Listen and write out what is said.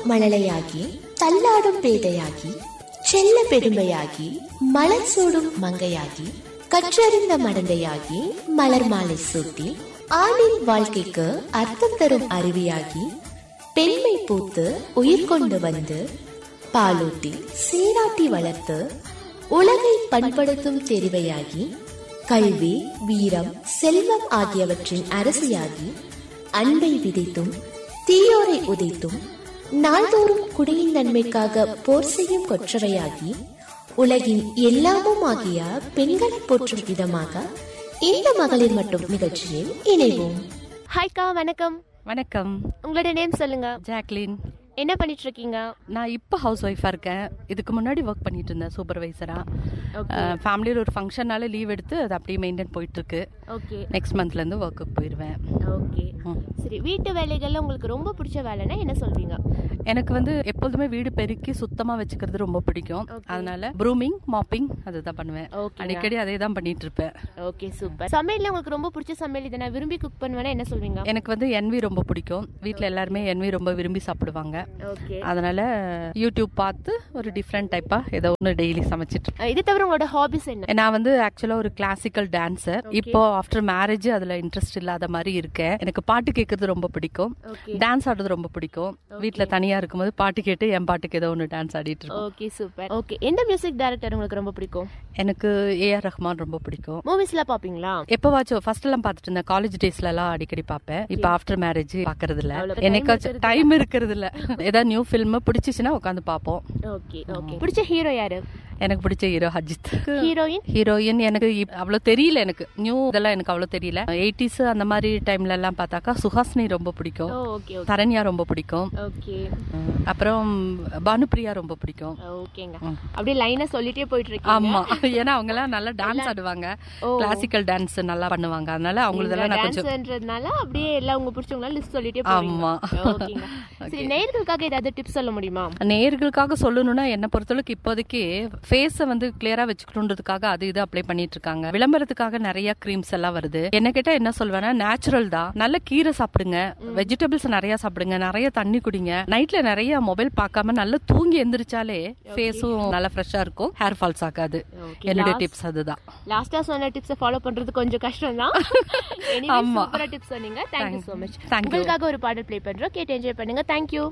மழலையாகி தள்ளாடும் பேதையாகி செல்ல பெருமையாகி மலர் சூடும் மங்கையாகி கற்றறிந்த மடந்தையாகி மலர் மாலை சூட்டி ஆணின் வாழ்க்கைக்கு அர்த்தம் தரும் அருவியாகி பெண்மை பூத்து உயிர் கொண்டு வந்து பாலூட்டி சீராட்டி வளர்த்து உலகை பண்படுத்தும் தெரிவையாகி கல்வி வீரம் செல்வம் ஆகியவற்றின் அரசியாகி அன்பை விதைத்தும் தீயோரை உதைத்தும் நாள்தோறும் குடியின் நன்மைக்காக போர் செய்யும் கொற்றவையாகி உலகின் எல்லாமும் ஆகிய பெண்களை போற்றும் விதமாக இந்த மகளிர் மட்டும் நிகழ்ச்சியில் இணைவோம் ஹாய்க்கா வணக்கம் வணக்கம் உங்களோட நேம் சொல்லுங்க ஜாக்லின் என்ன பண்ணிட்டு இருக்கீங்க நான் இப்போ ஹவுஸ் ஒய்ஃபாக இருக்கேன் இதுக்கு முன்னாடி ஒர்க் பண்ணிட்டு இருந்தேன் சூப்பர்வைசராக Okay. ஃபேமிலியில் ஒரு ஃபங்க்ஷனால லீவ் எடுத்து அது அப்படியே மெயின்டைன் போயிட்டு இருக்கு ஓகே நெக்ஸ்ட் மந்த்லேருந்து ஒர்க்குக்கு போயிடுவேன் ஓகே ம். சரி வீட்டு வேலைகள்ல உங்களுக்கு ரொம்ப பிடிச்ச வேலைன்னா என்ன சொல்வீங்க எனக்கு வந்து எப்போதுமே வீடு பெருக்கி சுத்தமாக வச்சுக்கிறது ரொம்ப பிடிக்கும் Okay. அதனால ப்ரூமிங் மாப்பிங் அதுதான் பண்ணுவேன் Okay. அடிக்கடி அதே தான் பண்ணிட்டு இருப்பேன் ஓகே சூப்பர் சமையல்ல உங்களுக்கு ரொம்ப பிடிச்ச சமையல் இதை நான் விரும்பி குக் பண்ணுவேன்னா என்ன சொல்வீங்க எனக்கு வந்து என்வி ரொம்ப பிடிக்கும் வீட்டில் எல்லாருமே என்வி ரொம்ப விரும்பி சாப்பிடுவாங்க ஓகே அதனால யூடியூப் பார்த்து ஒரு டிஃப்ரெண்ட் டைப்பாக ஏதோ ஒன்று டெய்லி சமைச்சிட்டு இருப்பேன். இது தவிர உங்களோட ஹாபிஸ் என்ன நான் வந்து ஆக்சுவலா ஒரு கிளாசிக்கல் டான்சர் இப்போ ஆஃப்டர் மேரேஜ் அதுல இன்ட்ரெஸ்ட் இல்லாத மாதிரி இருக்கேன் எனக்கு பாட்டு கேட்கறது ரொம்ப பிடிக்கும் ஓகே டான்ஸ் ஆடுறது ரொம்ப பிடிக்கும் வீட்ல தனியா இருக்கும்போது பாட்டு கேட்டு என் பாட்டுக்கு ஏதோ ஒன்று டான்ஸ் ஆடிட்டு இருக்கோம் ஓகே சூப்பர் ஓகே எந்த மியூசிக் டைரக்டர் உங்களுக்கு ரொம்ப பிடிக்கும் எனக்கு ஏஆர் ரஹ்மான் ரொம்ப பிடிக்கும் மூவிஸ்ல பாப்பீங்களா எப்பவாச்சும் ஃபர்ஸ்ட் எல்லாம் பார்த்துட்டு இருந்தேன் காலேஜ் டேஸ்ல எல்லாம் அடிக்கடி பார்ப்பேன் இப்போ ஆஃப்டர் மேரேஜ் பாக்குறது இல்ல அவ்வளவு time என்னைக்காச்சும் இருக்கிறது டைம் இருக்கிறது இல்ல ஏதாவது நியூ ஃபில்ம் பிடிச்சிச்சுன்னா உட்காந்து பார்ப்போம் ஓகே ஓகே பிடிச்ச ஹீரோ யாரு எனக்கு பிடிச்ச ஹீரோ அஜித் ஹீரோயின் ஹீரோயின் எனக்கு இப்- அவ்வளவு தெரியல எனக்கு நியூ இதெல்லாம் எனக்கு அவ்வளவு தெரியல எயிட்டிஸ் அந்த மாதிரி டைம்ல எல்லாம் பார்த்தாக்கா சுஹாசினி ரொம்ப பிடிக்கும் ஓகே ஓகே தரண்யா ரொம்ப பிடிக்கும் ஓகே உம், அப்புறம் பானுப்பிரியா ரொம்ப பிடிக்கும் ஓகேங்க ம். அப்படியே லைனா சொல்லிட்டே போயிட்டு இருக்கீங்க ஆமா ஏன்னா அவங்க எல்லாம் நல்லா டான்ஸ் ஆடுவாங்க ஓ. கிளாசிக்கல் டான்ஸ் நல்லா பண்ணுவாங்க அதனால அவங்களதெல்லாம் நான் கொஞ்சம் டான்ஸ்ன்றதுனால அப்படியே எல்லாம் உங்க பிடிச்சவங்கள லிஸ்ட் சொல்லிட்டே போவீங்க ஆமா. ஓகேங்க சரி நேயர்களுக்காக ஏதாவது டிப்ஸ் சொல்ல முடியுமா நேயர்களுக்காக சொல்லணும்னா என்ன பொறுத்தளவுக்கு இப்போதைக்கு ஃபேஸை வந்து கிளியரா வச்சுக்கணுன்றதுக்காக அது இது அப்ளை பண்ணிட்டு இருக்காங்க விளம்பரத்துக்காக நிறைய க்ரீம்ஸ் எல்லாம் வருது என்ன கேட்டா என்ன சொல்வேன்னா நேச்சுரல் தான் நல்ல கீரை சாப்பிடுங்க வெஜிடபிள்ஸ் நிறைய சாப்பிடுங்க நிறைய தண்ணி குடிங்க நைட்ல நிறைய மொபைல் பார்க்காம நல்லா தூங்கி எந்திரிச்சாலே ஃபேஸும் நல்லா ஃப்ரெஷ்ஷா இருக்கும் ஹேர் ஃபால்ஸ் ஆகாது Okay, என்னுடைய last- டிப்ஸ் அதுதான் லாஸ்டா சொன்ன டிப்ஸ் ஃபாலோ பண்றது கொஞ்சம் கஷ்டம் தான் ஆமா. சூப்பரா டிப்ஸ் சொன்னீங்க thank you Thank- so much thank you. உங்களுக்காக ஒரு பாடல் ப்ளே பண்றோம் கேட்டு என்ஜாய் பண்ணுங்க தேங்க்யூ